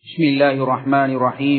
بسم الله الرحمن الرحيم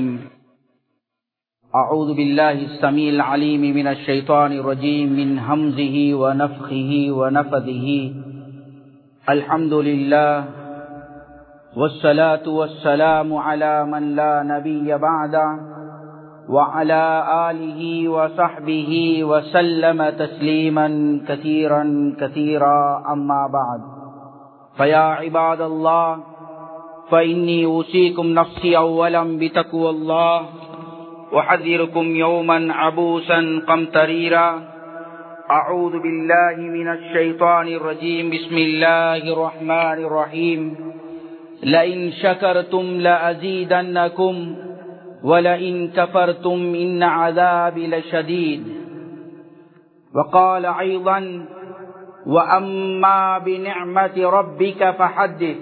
أعوذ بالله السميع العليم من الشيطان الرجيم من همزه ونفخه ونفذه الحمد لله والصلاة والسلام على من لا نبي بعده وعلى آله وصحبه وسلم تسليما كثيرا كثيرا أما بعد فيا عباد الله فإني أوصيكم نفسي أولا بتقوى الله وحذركم يوما عبوسا قمطريرا أعوذ بالله من الشيطان الرجيم بسم الله الرحمن الرحيم لئن شكرتم لأزيدنكم ولئن كفرتم إن عذابي لشديد وقال أيضا وأما بنعمة ربك فحدث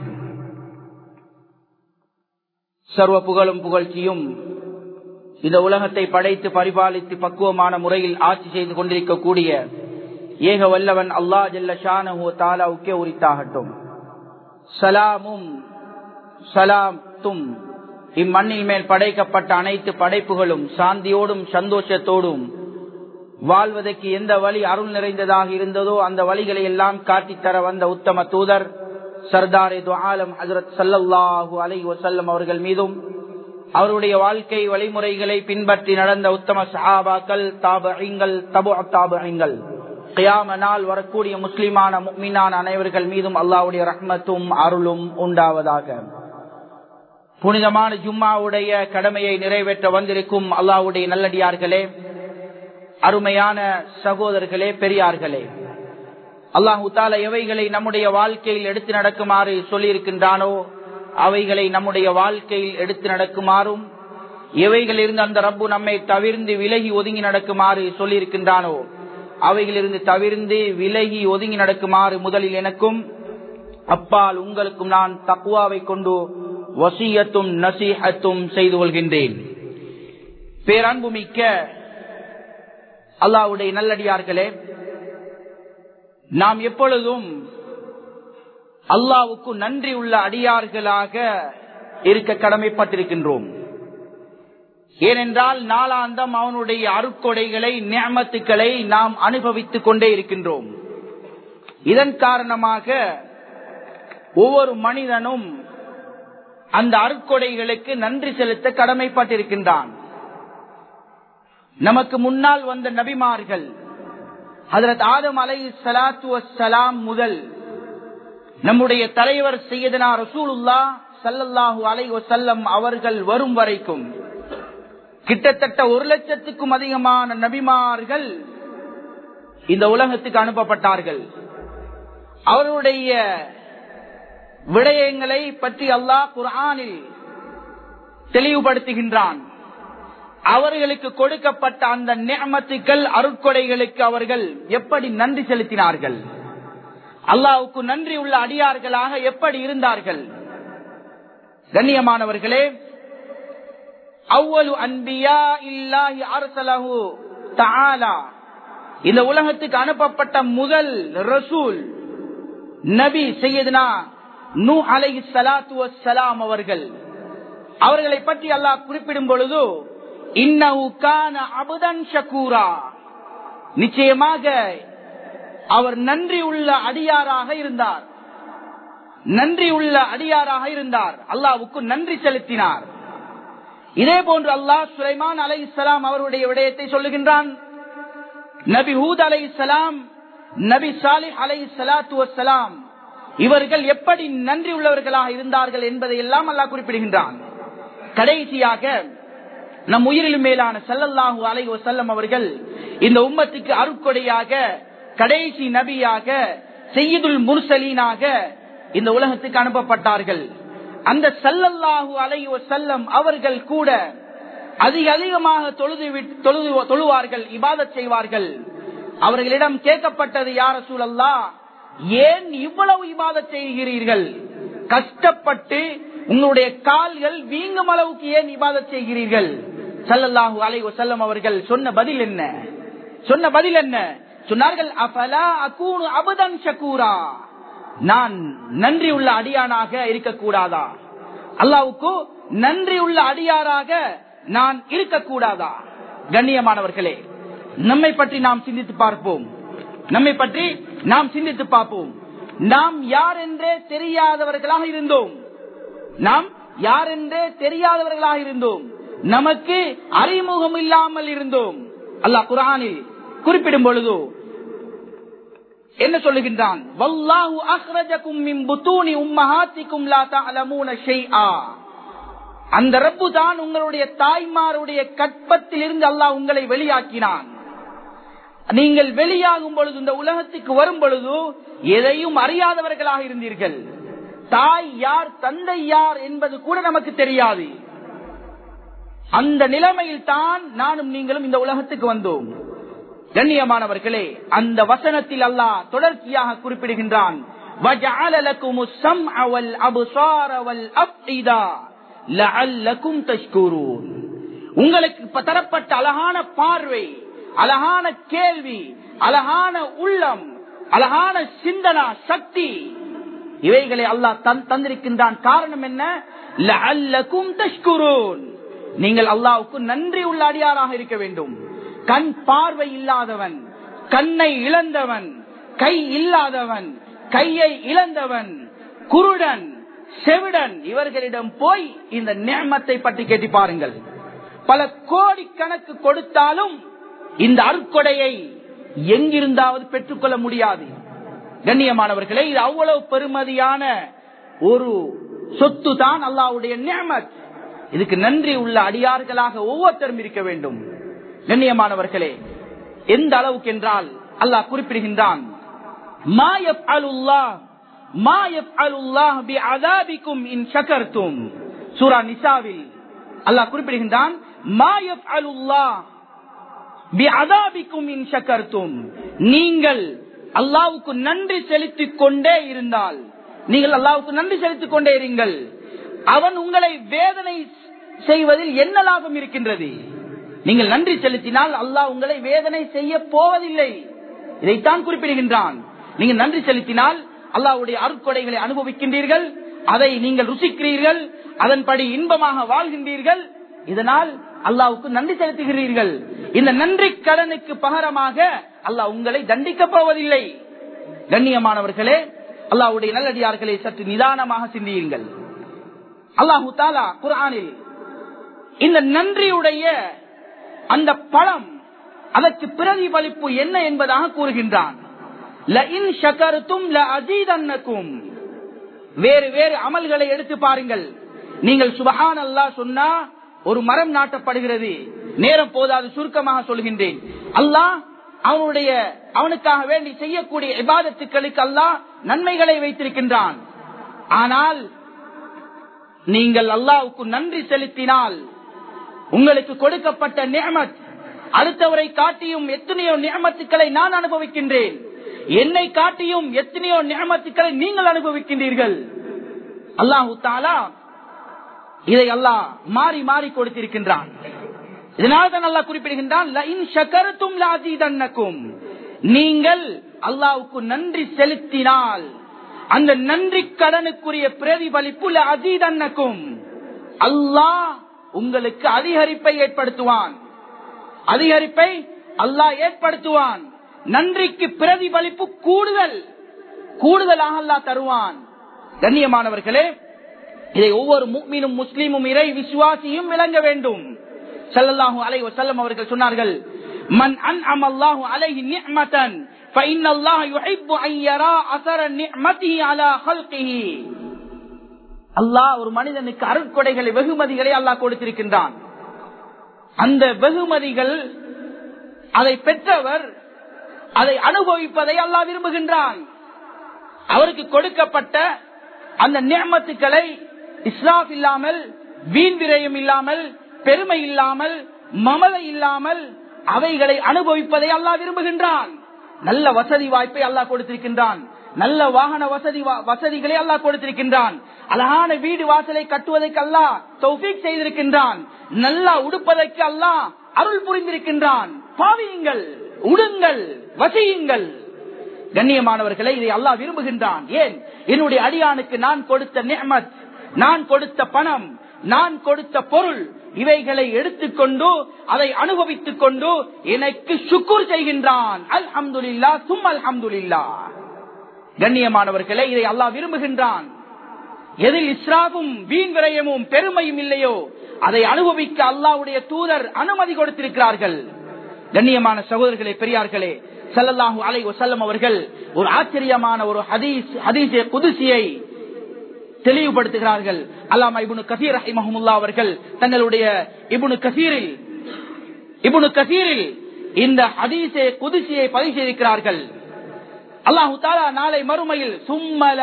சர்வ புகழும் புகழ்ச்சியும் இந்த உலகத்தை படைத்து பரிபாலித்து பக்குவமான முறையில் ஆட்சி செய்து கொண்டிருக்கக்கூடிய ஏக வல்லவன் அல்லா ஜல்ல ஷானஹோ தாலாவுக்கே உரித்தாகட்டும் சலாமும் சலாம் தும் இம்மண்ணில் மேல் படைக்கப்பட்ட அனைத்து படைப்புகளும் சாந்தியோடும் சந்தோஷத்தோடும் வாழ்வதற்கு எந்த வழி அருள் நிறைந்ததாக இருந்ததோ அந்த வழிகளை எல்லாம் காட்டித்தர வந்த உத்தம தூதர் சர்தாரே துஆலம் ஹசரத் சல்லல்லாஹு அலை வசல்லம் அவர்கள் மீதும் அவருடைய வாழ்க்கை வழிமுறைகளை பின்பற்றி நடந்த உத்தம சஹாபாக்கள் தாபங்கள் தபு தாபங்கள் கியாம நாள் வரக்கூடிய முஸ்லிமான மீனான அனைவர்கள் மீதும் அல்லாவுடைய ரஹ்மத்தும் அருளும் உண்டாவதாக புனிதமான ஜும்மாவுடைய கடமையை நிறைவேற்ற வந்திருக்கும் அல்லாவுடைய நல்லடியார்களே அருமையான சகோதரர்களே பெரியார்களே அல்லாஹு தால எவைகளை நம்முடைய வாழ்க்கையில் எடுத்து நடக்குமாறு சொல்லியிருக்கின்றானோ அவைகளை நம்முடைய வாழ்க்கையில் எடுத்து நடக்குமாறும் எவைகள் இருந்து அந்த ரப்பு நம்மை தவிர்ந்து விலகி ஒதுங்கி நடக்குமாறு சொல்லியிருக்கின்றானோ அவைகளிலிருந்து தவிர்ந்து விலகி ஒதுங்கி நடக்குமாறு முதலில் எனக்கும் அப்பால் உங்களுக்கும் நான் தக்குவாவை கொண்டு வசியத்தும் நசீகத்தும் செய்து கொள்கின்றேன் பேரன்பு மிக்க அல்லாவுடைய நல்லடியார்களே நாம் எப்பொழுதும் அல்லாவுக்கு நன்றி உள்ள அடியார்களாக இருக்க கடமைப்பட்டிருக்கின்றோம் ஏனென்றால் நாளாந்தம் அவனுடைய அருக்கொடைகளை நியமத்துக்களை நாம் அனுபவித்துக் கொண்டே இருக்கின்றோம் இதன் காரணமாக ஒவ்வொரு மனிதனும் அந்த அருக்கொடைகளுக்கு நன்றி செலுத்த கடமைப்பட்டிருக்கின்றான் நமக்கு முன்னால் வந்த நபிமார்கள் ஹதரத் ஆதம் அலை சலாத்து வலாம் முதல் நம்முடைய தலைவர் செய்யதனா ரசூலுல்லா சல்லல்லாஹு அலை வசல்லம் அவர்கள் வரும் வரைக்கும் கிட்டத்தட்ட ஒரு லட்சத்துக்கும் அதிகமான நபிமார்கள் இந்த உலகத்துக்கு அனுப்பப்பட்டார்கள் அவருடைய விடயங்களை பற்றி அல்லாஹ் குரானில் தெளிவுபடுத்துகின்றான் அவர்களுக்கு கொடுக்கப்பட்ட அந்த நியமத்துக்கள் அருட்கொடைகளுக்கு அவர்கள் எப்படி நன்றி செலுத்தினார்கள் அல்லாவுக்கு நன்றி உள்ள அடியார்களாக எப்படி இருந்தார்கள் கண்ணியமானவர்களே அவ்வளு அன்பியா இல்லாஹி அரசலகு தாலா இந்த உலகத்துக்கு அனுப்பப்பட்ட முதல் ரசூல் நபி செய்யதுனா நூ அலை சலாத்து வலாம் அவர்கள் அவர்களை பற்றி அல்லாஹ் குறிப்பிடும் பொழுது அபுதன் ஷக்கூரா நிச்சயமாக அவர் நன்றி உள்ள அடியாராக இருந்தார் நன்றி உள்ள அடியாராக இருந்தார் அல்லாவுக்கு நன்றி செலுத்தினார் இதே போன்று அல்லாஹ் சுலைமான் அலை இஸ்லாம் அவருடைய விடயத்தை சொல்லுகின்றான் நபி ஹூத் அலை இஸ்லாம் நபி சாலி அலை சலாத்து வலாம் இவர்கள் எப்படி நன்றி உள்ளவர்களாக இருந்தார்கள் என்பதை எல்லாம் அல்லாஹ் குறிப்பிடுகின்றான் கடைசியாக நம் உயிரிலும் மேலான சல்லல்லாஹு அலை வசல்லம் அவர்கள் இந்த உம்மத்துக்கு அருக்கொடையாக கடைசி நபியாக செய்யுதுல் முர்சலீனாக இந்த உலகத்துக்கு அனுப்பப்பட்டார்கள் அந்த சல்லல்லாஹு அலை வசல்லம் அவர்கள் கூட அதிக அதிகமாக தொழுது தொழுது தொழுவார்கள் இபாதத் செய்வார்கள் அவர்களிடம் கேட்கப்பட்டது யார சூழல்லா ஏன் இவ்வளவு இபாதத் செய்கிறீர்கள் கஷ்டப்பட்டு உங்களுடைய கால்கள் வீங்கும் அளவுக்கு ஏன் இபாதத் செய்கிறீர்கள் சல்லல்லாஹு அலை வசல்லம் அவர்கள் சொன்ன பதில் என்ன சொன்ன பதில் என்ன சொன்னார்கள் அபலா அகூனு அபதன் ஷக்கூரா நான் நன்றி உள்ள அடியானாக இருக்கக்கூடாதா அல்லாவுக்கு நன்றி உள்ள அடியாராக நான் இருக்கக்கூடாதா கண்ணியமானவர்களே நம்மை பற்றி நாம் சிந்தித்து பார்ப்போம் நம்மை பற்றி நாம் சிந்தித்து பார்ப்போம் நாம் யார் என்றே தெரியாதவர்களாக இருந்தோம் நாம் யார் என்றே தெரியாதவர்களாக இருந்தோம் நமக்கு அறிமுகம் இல்லாமல் இருந்தோம் அல்லாஹ் குரானில் குறிப்பிடும் பொழுது என்ன சொல்லுகின்றான் வல்லாஹு அஹ்ரஜகும் மின் புத்தூனி உம்மஹாத்திக்கும் லா தஅலமூன ஷைஆ அந்த ரப்பு தான் உங்களுடைய தாய்மாருடைய கற்பத்தில் இருந்து அல்லாஹ் உங்களை வெளியாக்கினான் நீங்கள் வெளியாகும் பொழுது இந்த உலகத்துக்கு வரும் பொழுது எதையும் அறியாதவர்களாக இருந்தீர்கள் தாய் யார் தந்தை யார் என்பது கூட நமக்கு தெரியாது அந்த நிலைமையில் தான் நானும் நீங்களும் இந்த உலகத்துக்கு வந்தோம் கண்ணியமானவர்களே அந்த வசனத்தில் அல்லாஹ் தொடர்ச்சியாக குறிப்பிடுகின்றான் وَجَعَلَ لَكُمُ السَّمْعَ وَالْأَبْصَارَ وَالْأَفْئِدَةَ لَعَلَّكُمْ تَشْكُرُونَ உங்களுக்கு தரப்பட்ட அழகான பார்வை அழகான கேள்வி அழகான உள்ளம் அழகான சிந்தனா சக்தி இவைகளை அல்லாஹ் தந்திருக்கின்றான் காரணம் என்ன லஅல்லகும் தஷ்குரூன் நீங்கள் அல்லாவுக்கு நன்றி உள்ள அடியாராக இருக்க வேண்டும் கண் பார்வை இல்லாதவன் கண்ணை இழந்தவன் கை இல்லாதவன் கையை இழந்தவன் குருடன் செவிடன் இவர்களிடம் போய் இந்த நேமத்தை பற்றி கேட்டு பாருங்கள் பல கோடி கணக்கு கொடுத்தாலும் இந்த அற்கொடையை எங்கிருந்தாவது பெற்றுக்கொள்ள முடியாது கண்ணியமானவர்களே இது அவ்வளவு பெருமதியான ஒரு சொத்து தான் அல்லாவுடைய நியமத் இதுக்கு நன்றி உள்ள அடியார்களாக ஒவ்வொருத்தரும் இருக்க வேண்டும் கண்ணியமானவர்களே எந்த அளவுக்கு என்றால் அல்லாஹ் குறிப்பிடுகின்றான் சூரா நிசாவில் அல்லாஹ் குறிப்பிடுகின்றான் நீங்கள் அல்லாவுக்கு நன்றி செலுத்திக் கொண்டே இருந்தால் நீங்கள் அல்லாவுக்கு நன்றி செலுத்திக் கொண்டே இருங்கள் அவன் உங்களை வேதனை செய்வதில் என்ன லாபம் இருக்கின்றது நீங்கள் நன்றி செலுத்தினால் அல்லாஹ் உங்களை வேதனை செய்ய போவதில்லை இதைத்தான் குறிப்பிடுகின்றான் நீங்கள் நன்றி செலுத்தினால் அல்லாவுடைய அருட்கொடைகளை அனுபவிக்கின்றீர்கள் அதை நீங்கள் ருசிக்கிறீர்கள் அதன்படி இன்பமாக வாழ்கின்றீர்கள் இதனால் அல்லாவுக்கு நன்றி செலுத்துகிறீர்கள் இந்த நன்றி கடனுக்கு பகரமாக அல்லாஹ் உங்களை தண்டிக்க போவதில்லை கண்ணியமானவர்களே அல்லாவுடைய நல்லடியார்களை சற்று நிதானமாக சிந்தியுங்கள் அல்லாஹு தாலா குரானில் இந்த நன்றியுடைய அந்த பழம் அதற்கு பிரதிபலிப்பு என்ன என்பதாக கூறுகின்றான் வேறு வேறு அமல்களை எடுத்து பாருங்கள் நீங்கள் சுபஹான் அல்லா சொன்னா ஒரு மரம் நாட்டப்படுகிறது நேரம் போதாது சுருக்கமாக சொல்கின்றேன் அல்லாஹ் அவனுடைய அவனுக்காக வேண்டி செய்யக்கூடிய இபாதத்துக்களுக்கு அல்லாஹ் நன்மைகளை வைத்திருக்கின்றான் ஆனால் நீங்கள் அல்லாவுக்கு நன்றி செலுத்தினால் உங்களுக்கு கொடுக்கப்பட்ட நியமத் அடுத்தவரை காட்டியும் எத்தனையோ நியமத்துக்களை நான் அனுபவிக்கின்றேன் என்னை காட்டியும் எத்தனையோ நியமத்துக்களை நீங்கள் அனுபவிக்கின்றீர்கள் அல்லாஹு தாலா இதை அல்லாஹ் மாறி மாறி கொடுத்திருக்கின்றான் இதனால் தான் அல்லாஹ் குறிப்பிடுகின்றான் நீங்கள் அல்லாவுக்கு நன்றி செலுத்தினால் அந்த நன்றி கடனுக்குரிய பிரதிபலிப்பு அதீதன்னக்கும் அல்லாஹ் உங்களுக்கு அதிகரிப்பை ஏற்படுத்துவான் அதிகரிப்பை அல்லாஹ் ஏற்படுத்துவான் நன்றிக்கு பிரதிபலிப்பு கூடுதல் கூடுதலாக அல்லாஹ் தருவான் கண்ணியமானவர்களே இதை ஒவ்வொரு முக்மீனும் முஸ்லீமும் இறை விசுவாசியும் விளங்க வேண்டும் சல்லல்லாஹு அலை வசல்லம் அவர்கள் சொன்னார்கள் மன் அன் அமல்லாஹு அலைஹி நிஅமதன் فإن الله يحب أن يرى أثر نعمته على خلقه அல்லாஹ் ஒரு மனிதனுக்கு அருட்கொடைகளை வெகுமதிகளை அல்லாஹ் கொடுத்திருக்கின்றான் அந்த வெகுமதிகள் அதை பெற்றவர் அதை அனுபவிப்பதை அல்லாஹ் விரும்புகின்றான் அவருக்கு கொடுக்கப்பட்ட அந்த நியமத்துக்களை இஸ்லாப் இல்லாமல் வீண் விரயம் இல்லாமல் பெருமை இல்லாமல் மமதை இல்லாமல் அவைகளை அனுபவிப்பதை அல்லாஹ் விரும்புகின்றான் நல்ல வசதி வாய்ப்பை அல்லாஹ் கொடுத்திருக்கின்றான் நல்ல வாகன வசதி வசதிகளை அல்லாஹ் கொடுத்திருக்கின்றான் அழகான வீடு வாசலை கட்டுவதற்கு அல்லாஹ் தௌஃபீக் செய்திருக்கின்றான் நல்லா உடுப்பதற்கு அல்லாஹ் அருள் புரிந்திருக்கின்றான் பாவியுங்கள் உடுங்கள் வசியுங்கள் கண்ணியமானவர்களை இதை அல்லாஹ் விரும்புகின்றான் ஏன் என்னுடைய அடியானுக்கு நான் கொடுத்த நியமத் நான் கொடுத்த பணம் நான் கொடுத்த பொருள் இவைகளை எடுத்துக்கொண்டு அதை அனுபவித்துக் கொண்டு எனக்கு சுக்குர் செய்கின்றான் அல்ஹம்துலில்லா சும் அல்ஹம்துலில்லா கண்ணியமானவர்களே இதை அல்லாஹ் விரும்புகின்றான் எதில் இஸ்ராவும் வீண் விரயமும் பெருமையும் இல்லையோ அதை அனுபவிக்க அல்லாவுடைய தூதர் அனுமதி கொடுத்திருக்கிறார்கள் கண்ணியமான சகோதரர்களே பெரியார்களே சல்லல்லாஹு அலை வசல்லம் அவர்கள் ஒரு ஆச்சரியமான ஒரு ஹதீஸ் ஹதீஸே குதிசியை தெளிவுபடுத்துகிறார்கள் அல்லாமா இபுனு கசீர் ரஹிமஹமுல்லா அவர்கள் தங்களுடைய இபுனு கசீரில் இபுனு கசீரில் இந்த ஹதீஸே குதிசியை பதிவு செய்திருக்கிறார்கள் அல்லாஹு தாலா நாளை மறுமையில் சும்மல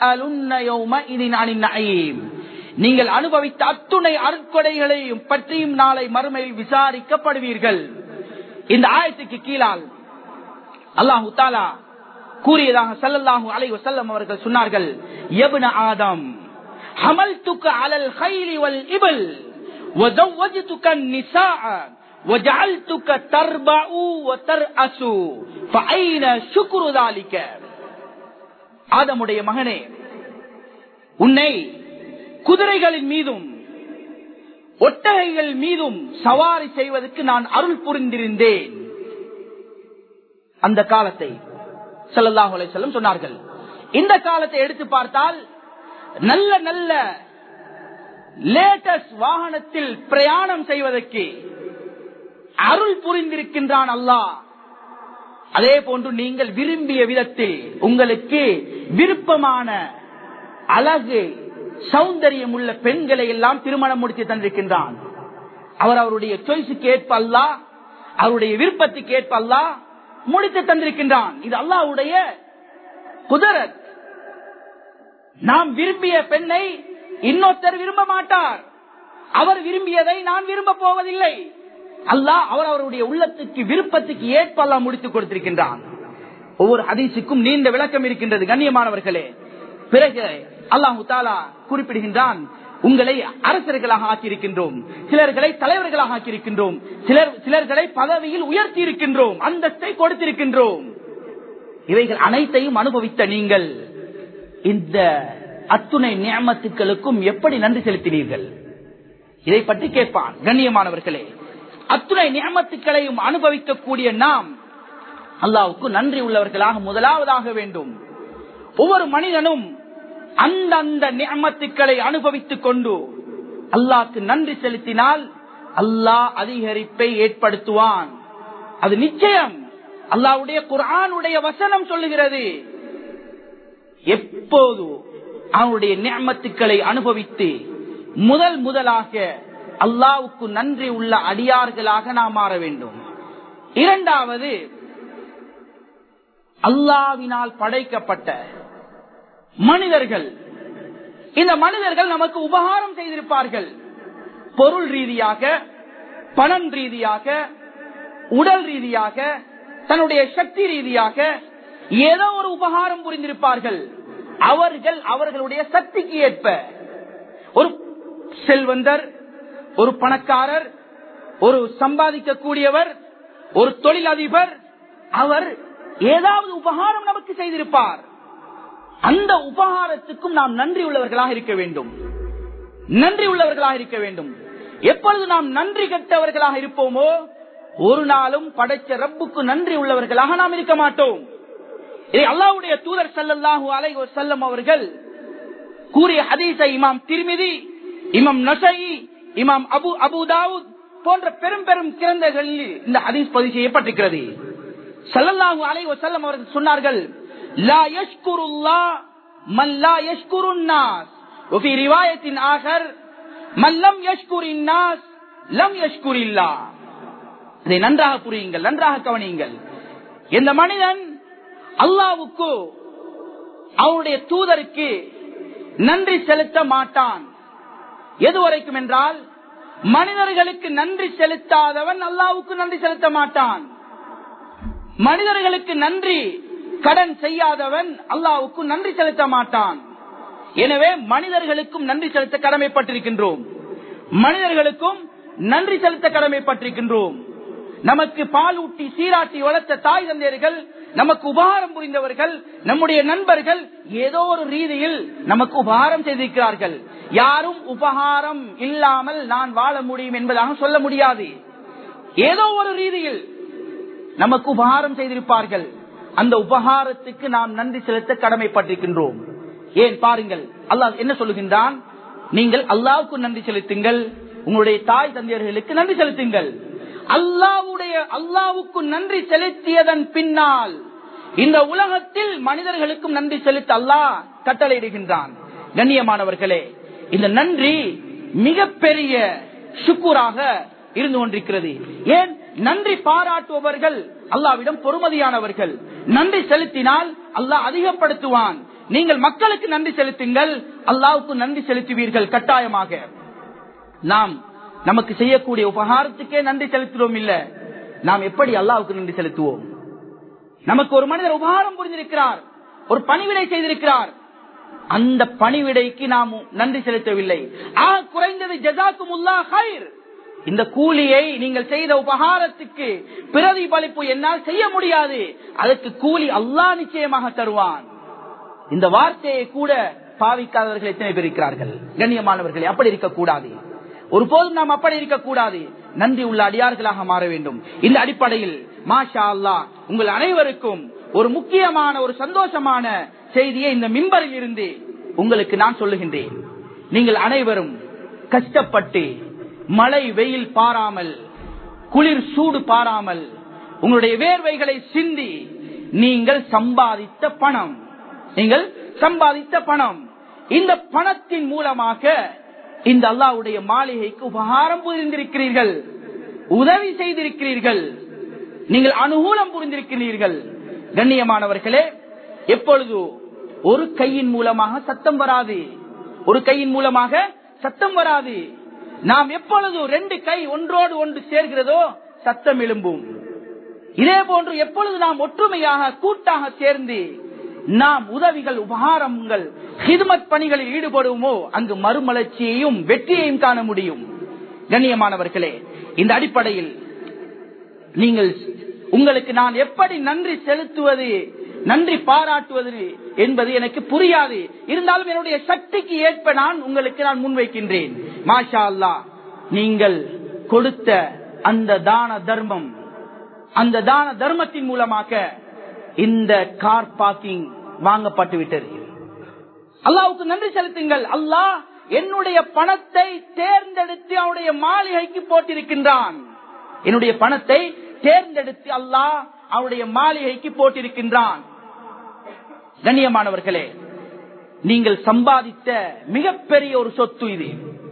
துஸ்அலுன்ன நீங்கள் அனுபவித்த அத்துணை அருட்கொடைகளையும் பற்றியும் நாளை மறுமையில் விசாரிக்கப்படுவீர்கள் இந்த ஆயத்துக்கு கீழால் அல்லாஹு தாலா கூறியதாக சல்லல்லாஹு அலை வசல்லம் அவர்கள் சொன்னார்கள் எபுன ஆதம் حملتك على الخيل والإبل وزوجتك النساء وجعلتك تربع وترأس فأين شكر ذلك ஆதமுடைய மகனே உன்னை குதிரைகளின் மீதும் ஒட்டகைகள் மீதும் சவாரி செய்வதற்கு நான் அருள் புரிந்திருந்தேன் அந்த காலத்தை சல்லாஹ் அலையம் சொன்னார்கள் இந்த காலத்தை எடுத்து பார்த்தால் நல்ல நல்ல லேட்டஸ்ட் வாகனத்தில் பிரயாணம் செய்வதற்கு அருள் புரிந்திருக்கின்றான் அல்லாஹ் அதே போன்று நீங்கள் விரும்பிய விதத்தில் உங்களுக்கு விருப்பமான அழகு சௌந்தரியம் உள்ள பெண்களை எல்லாம் திருமணம் முடித்து தந்திருக்கின்றான் அவர் அவருடைய சாய்ஸுக்கு ஏற்ப அல்லா அவருடைய விருப்பத்துக்கு ஏற்ப அல்லா முடித்து தந்திருக்கின்றான் இது அல்லாவுடைய குதரத் நாம் விரும்பிய பெண்ணை இன்னொருத்தர் விரும்ப மாட்டார் அவர் விரும்பியதை நான் விரும்ப போவதில்லை அல்லாஹ் அவர் அவருடைய உள்ளத்துக்கு விருப்பத்துக்கு ஏற்ப அல்லா முடித்துக் கொடுத்திருக்கின்றான் ஒவ்வொரு ஹதீஸுக்கும் நீண்ட விளக்கம் இருக்கின்றது கண்ணியமானவர்களே பிறகு அல்லாஹு தாலா குறிப்பிடுகின்றான் உங்களை அரசர்களாக ஆக்கியிருக்கின்றோம் சிலர்களை தலைவர்களாக ஆக்கியிருக்கின்றோம் சிலர் சிலர்களை பதவியில் உயர்த்தி இருக்கின்றோம் அந்தஸ்தை கொடுத்திருக்கின்றோம் இவைகள் அனைத்தையும் அனுபவித்த நீங்கள் இந்த அத்துணை நியமத்துக்களுக்கும் எப்படி நன்றி செலுத்தினீர்கள் இதை பற்றி கேட்பான் கண்ணியமானவர்களே அத்துணை நியமத்துக்களையும் அனுபவிக்கக்கூடிய நாம் அல்லாவுக்கு நன்றி உள்ளவர்களாக முதலாவதாக வேண்டும் ஒவ்வொரு மனிதனும் அந்தந்த நியமத்துக்களை அனுபவித்துக் கொண்டு அல்லாக்கு நன்றி செலுத்தினால் அல்லாஹ் அதிகரிப்பை ஏற்படுத்துவான் அது நிச்சயம் அல்லாவுடைய குரானுடைய வசனம் சொல்லுகிறது எப்போது அவனுடைய நியமத்துக்களை அனுபவித்து முதல் முதலாக அல்லாவுக்கு நன்றி உள்ள அடியார்களாக நாம் மாற வேண்டும் இரண்டாவது அல்லாவினால் படைக்கப்பட்ட மனிதர்கள் இந்த மனிதர்கள் நமக்கு உபகாரம் செய்திருப்பார்கள் பொருள் ரீதியாக பணம் ரீதியாக உடல் ரீதியாக தன்னுடைய சக்தி ரீதியாக ஏதோ ஒரு உபகாரம் புரிந்திருப்பார்கள் அவர்கள் அவர்களுடைய சக்திக்கு ஏற்ப ஒரு செல்வந்தர் ஒரு பணக்காரர் ஒரு சம்பாதிக்கக்கூடியவர் ஒரு தொழிலதிபர் அவர் ஏதாவது உபகாரம் நமக்கு செய்திருப்பார் அந்த உபகாரத்துக்கும் நாம் நன்றி உள்ளவர்களாக இருக்க வேண்டும் நன்றி உள்ளவர்களாக இருக்க வேண்டும் எப்பொழுது நாம் நன்றி கெட்டவர்களாக இருப்போமோ ஒரு நாளும் படைச்ச ரப்புக்கு நன்றி உள்ளவர்களாக நாம் இருக்க மாட்டோம் இதை அல்லாவுடைய தூதர் சல்லல்லாஹு அலை செல்லம் அவர்கள் கூறிய ஹதீஸை இமாம் திருமிதி இமாம் நசை இமாம் அபு அபுதாவுத் போன்ற பெரும் பெரும் கிரந்தங்களில் இந்த ஹதீஸ் பதிவு செய்யப்பட்டிருக்கிறது சல்லல்லாஹு அலை செல்லம் அவர்கள் சொன்னார்கள் லா யஷ்குருல்லா மன் லா யஷ்குருன் நாஸ் وفي رواية آخر من لم يشكر الناس لم يشكر الله இதை நன்றாக புரியுங்கள் நன்றாக கவனியுங்கள் எந்த மனிதன் அல்லாவுக்கு அவருடைய தூதருக்கு நன்றி செலுத்த மாட்டான் எதுவரைக்கும் என்றால் மனிதர்களுக்கு நன்றி செலுத்தாதவன் அல்லாவுக்கு நன்றி செலுத்த மாட்டான் மனிதர்களுக்கு நன்றி கடன் செய்யாதவன் அல்லாவுக்கு நன்றி செலுத்த மாட்டான் எனவே மனிதர்களுக்கும் நன்றி செலுத்த கடமைப்பட்டிருக்கின்றோம் மனிதர்களுக்கும் நன்றி செலுத்த கடமைப்பட்டிருக்கின்றோம் நமக்கு பால் ஊட்டி சீராட்டி வளர்த்த தாய் தந்தையர்கள் நமக்கு உபகாரம் புரிந்தவர்கள் நம்முடைய நண்பர்கள் ஏதோ ஒரு ரீதியில் நமக்கு உபகாரம் செய்திருக்கிறார்கள் யாரும் உபகாரம் இல்லாமல் நான் வாழ முடியும் என்பதாக சொல்ல முடியாது ஏதோ ஒரு ரீதியில் நமக்கு உபகாரம் செய்திருப்பார்கள் அந்த உபகாரத்துக்கு நாம் நன்றி செலுத்த கடமைப்பட்டிருக்கின்றோம் ஏன் பாருங்கள் அல்லாஹ் என்ன சொல்லுகின்றான் நீங்கள் அல்லாவுக்கு நன்றி செலுத்துங்கள் உங்களுடைய தாய் தந்தையர்களுக்கு நன்றி செலுத்துங்கள் அல்லாவுடைய அல்லாவுக்கு நன்றி செலுத்தியதன் பின்னால் இந்த உலகத்தில் மனிதர்களுக்கும் நன்றி செலுத்த அல்லாஹ் கட்டளையிடுகின்றான் கண்ணியமானவர்களே இந்த நன்றி மிகப்பெரிய சுக்குராக இருந்து கொண்டிருக்கிறது ஏன் நன்றி பாராட்டுபவர்கள் அல்லாவிடம் பொறுமதியானவர்கள் நன்றி செலுத்தினால் அல்லாஹ் அதிகப்படுத்துவான் நீங்கள் மக்களுக்கு நன்றி செலுத்துங்கள் அல்லாவுக்கு நன்றி செலுத்துவீர்கள் கட்டாயமாக நாம் நமக்கு செய்யக்கூடிய உபகாரத்துக்கே நன்றி செலுத்துவோம் இல்ல நாம் எப்படி அல்லாவுக்கு நன்றி செலுத்துவோம் நமக்கு ஒரு மனிதர் உபகாரம் புரிந்திருக்கிறார் ஒரு பணிவிடை செய்திருக்கிறார் அந்த பணிவிடைக்கு நாம் நன்றி செலுத்தவில்லை ஆக குறைந்தது ஜசாக்கும் உல்லா ஹைர் இந்த கூலியை நீங்கள் செய்த உபகாரத்துக்கு பிரதிபலிப்பு என்னால் செய்ய முடியாது அதற்கு கூலி அல்லாஹ் நிச்சயமாக தருவான் இந்த வார்த்தையை கூட பாவிக்காதவர்கள் எத்தனை பேர் இருக்கிறார்கள் கண்ணியமானவர்களே அப்படி இருக்கக்கூடாது ஒருபோதும் நாம் அப்படி இருக்கக்கூடாது நன்றி உள்ள அடியார்களாக மாற வேண்டும் இந்த அடிப்படையில் மாஷா அல்லா உங்கள் அனைவருக்கும் ஒரு முக்கியமான ஒரு சந்தோஷமான செய்தியை இந்த மிம்பரில் இருந்து உங்களுக்கு நான் சொல்லுகின்றேன் நீங்கள் அனைவரும் கஷ்டப்பட்டு மழை வெயில் பாராமல் குளிர் சூடு பாராமல் உங்களுடைய வேர்வைகளை சிந்தி நீங்கள் சம்பாதித்த பணம் நீங்கள் சம்பாதித்த பணம் இந்த பணத்தின் மூலமாக இந்த அல்லாவுடைய மாளிகைக்கு உபகாரம் புரிந்திருக்கிறீர்கள் உதவி செய்திருக்கிறீர்கள் நீங்கள் அனுகூலம் புரிந்திருக்கிறீர்கள் கண்ணியமானவர்களே எப்பொழுது ஒரு கையின் மூலமாக சத்தம் வராது ஒரு கையின் மூலமாக சத்தம் வராது நாம் எப்பொழுது ரெண்டு கை ஒன்றோடு ஒன்று சேர்கிறதோ சத்தம் எழும்பும் இதே போன்று எப்பொழுது நாம் ஒற்றுமையாக கூட்டாக சேர்ந்து நாம் உதவிகள் உபகாரங்கள் ஹிதுமத் பணிகளில் ஈடுபடுவோமோ அங்கு மறுமலர்ச்சியையும் வெற்றியையும் காண முடியும் கண்ணியமானவர்களே இந்த அடிப்படையில் நீங்கள் உங்களுக்கு நான் எப்படி நன்றி செலுத்துவது நன்றி பாராட்டுவது என்பது எனக்கு புரியாது இருந்தாலும் என்னுடைய சக்திக்கு ஏற்ப நான் உங்களுக்கு நான் முன்வைக்கின்றேன் மாஷா அல்லா நீங்கள் கொடுத்த அந்த தான தர்மம் அந்த தான தர்மத்தின் மூலமாக இந்த கார் பார்க்கிங் வாங்கப்பட்டு விட்டது அல்லாவுக்கு நன்றி செலுத்துங்கள் அல்லாஹ் என்னுடைய பணத்தை தேர்ந்தெடுத்து அவனுடைய மாளிகைக்கு போட்டிருக்கின்றான் என்னுடைய பணத்தை தேர்ந்தெடுத்து அல்லாஹ் அவனுடைய மாளிகைக்கு போட்டிருக்கின்றான் கண்ணியமானவர்களே நீங்கள் சம்பாதித்த மிகப்பெரிய ஒரு சொத்து இது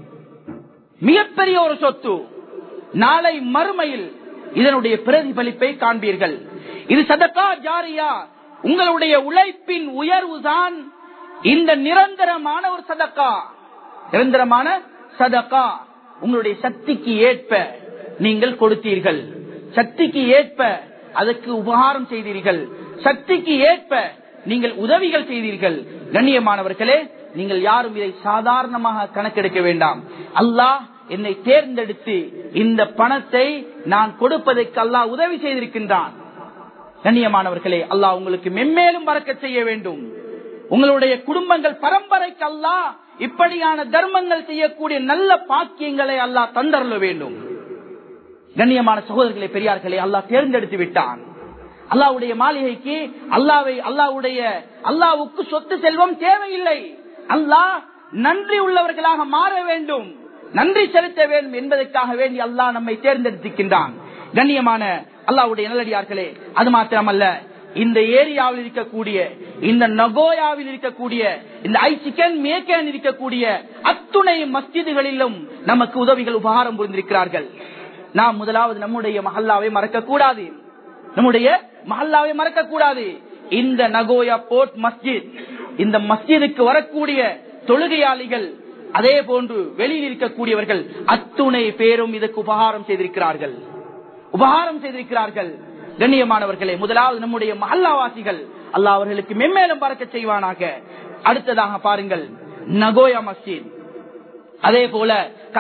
மிகப்பெரிய ஒரு சொத்து நாளை மறுமையில் இதனுடைய பிரதிபலிப்பை காண்பீர்கள் இது சதக்கா ஜாரியா உங்களுடைய உழைப்பின் உயர்வுதான் இந்த நிரந்தரமான ஒரு சதக்கா நிரந்தரமான சதக்கா உங்களுடைய சக்திக்கு ஏற்ப நீங்கள் கொடுத்தீர்கள் சக்திக்கு ஏற்ப அதற்கு உபகாரம் செய்தீர்கள் சக்திக்கு ஏற்ப நீங்கள் உதவிகள் செய்தீர்கள் கண்ணியமானவர்களே நீங்கள் யாரும் இதை சாதாரணமாக கணக்கெடுக்க வேண்டாம் அல்லாஹ் என்னை தேர்ந்தெடுத்து இந்த பணத்தை நான் கொடுப்பதற்கு அல்லாஹ் உதவி செய்திருக்கின்றான் கண்ணியமானவர்களே அல்லாஹ் உங்களுக்கு மென்மேலும் பறக்க செய்ய வேண்டும் உங்களுடைய குடும்பங்கள் பரம்பரைக்கு அல்லாஹ் இப்படியான தர்மங்கள் செய்யக்கூடிய நல்ல பாக்கியங்களை அல்லாஹ் தந்தரல வேண்டும் கண்ணியமான சகோதரர்களே பெரியார்களே அல்லாஹ் தேர்ந்தெடுத்து விட்டான் அல்லாவுடைய மாளிகைக்கு அல்லாவை அல்லாவுடைய அல்லாவுக்கு சொத்து செல்வம் தேவையில்லை அல்லாஹ் நன்றி உள்ளவர்களாக மாற வேண்டும் நன்றி செலுத்த வேண்டும் என்பதற்காக வேண்டி அல்லாஹ் நம்மை தேர்ந்தெடுத்திருக்கின்றான் கண்ணியமான அல்லாவுடைய நல்லடியார்களே அது மாத்திரமல்ல இந்த ஏரியாவில் இருக்கக்கூடிய இந்த நகோயாவில் இருக்கக்கூடிய இந்த ஐ சிக்கன் மேக்கன் இருக்கக்கூடிய அத்துணை மஸ்ஜிதுகளிலும் நமக்கு உதவிகள் உபகாரம் புரிந்திருக்கிறார்கள் நாம் முதலாவது நம்முடைய மஹல்லாவை மறக்க கூடாது நம்முடைய மஹல்லாவை மறக்க கூடாது இந்த நகோயா போர்ட் மஸ்ஜித் இந்த மஸ்ஜிதுக்கு வரக்கூடிய தொழுகையாளிகள் அதே போன்று வெளியில் இருக்கக்கூடியவர்கள் அத்துணை பேரும் இதற்கு உபகாரம் செய்திருக்கிறார்கள் உபகாரம் செய்திருக்கிறார்கள் கண்ணியமானவர்களே முதலாவது நம்முடைய மஹல்லாவாசிகள் அல்லாஹ் அவர்களுக்கு மென்மேலும் பறக்க செய்வானாக அடுத்ததாக பாருங்கள் நகோயா மஸ்ஜித் அதே போல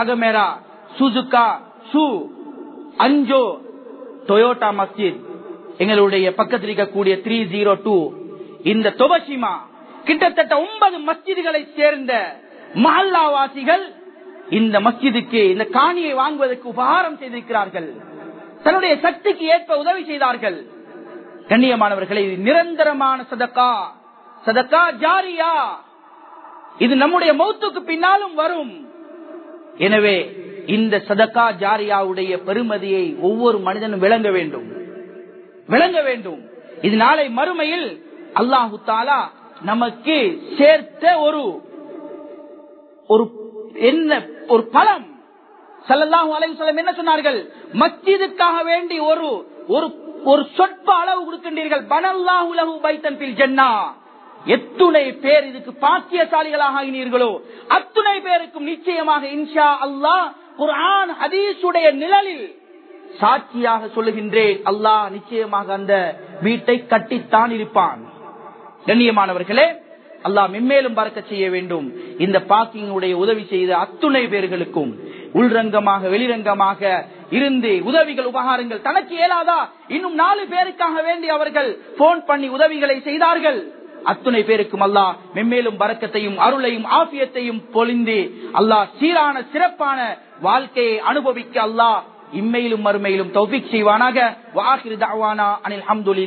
ககமேரா சுசுகா சு அஞ்சோ டொயோட்டா மஸ்ஜித் எங்களுடைய பக்கத்தில் இருக்கக்கூடிய த்ரீ ஜீரோ டூ இந்த தொபசிமா கிட்டத்தட்ட ஒன்பது மஸ்ஜிதுகளை சேர்ந்த மஹல்லாவாசிகள் இந்த மஸ்ஜிதுக்கு இந்த காணியை வாங்குவதற்கு உபகாரம் செய்திருக்கிறார்கள் தன்னுடைய சக்திக்கு ஏற்ப உதவி செய்தார்கள் கண்ணியமானவர்களை இது நிரந்தரமான சதக்கா சதக்கா ஜாரியா இது நம்முடைய மௌத்துக்கு பின்னாலும் வரும் எனவே இந்த சதக்கா ஜாரியாவுடைய பெருமதியை ஒவ்வொரு மனிதனும் விளங்க வேண்டும் விளங்க வேண்டும் இது நாளை மறுமையில் அல்லாஹு தாலா நமக்கு சேர்த்த ஒரு ஒரு என்ன ஒரு பலம் சல்லல்லாஹு அலைஹி என்ன சொன்னார்கள் மஸ்ஜிதுக்காக வேண்டி ஒரு ஒரு ஒரு சொற்ப அளவு கொடுக்கின்றீர்கள் பனல்லாஹு லஹு பைத்தன் பில் ஜன்னா எத்துணை பேர் இதுக்கு பாக்கியசாலிகளாக ஆகினீர்களோ அத்துணை பேருக்கும் நிச்சயமாக இன்ஷா அல்லாஹ் குர்ஆன் ஹதீஸுடைய நிழலில் சாட்சியாக சொல்லுகின்றேன் அல்லாஹ் நிச்சயமாக அந்த வீட்டை கட்டித்தான் இருப்பான் கண்ணியமானவர்களே அல்லாஹ் மென்மேலும் பறக்க செய்ய வேண்டும் இந்த பாக்கிங்குடைய உதவி செய்த அத்துணை பேர்களுக்கும் உள்ரங்கமாக வெளிரங்கமாக இருந்து உதவிகள் உபகாரங்கள் தனக்கு இயலாதா இன்னும் நாலு பேருக்காக வேண்டி அவர்கள் போன் பண்ணி உதவிகளை செய்தார்கள் அத்துணை பேருக்கும் அல்லாஹ் மென்மேலும் பறக்கத்தையும் அருளையும் ஆபியத்தையும் பொழிந்து அல்லாஹ் சீரான சிறப்பான வாழ்க்கையை அனுபவிக்க அல்லாஹ் இம்மையிலும் மறுமையிலும் தௌபிக் செய்வானாக வாஹிர் தாவானா அனில் அஹமதுல்லா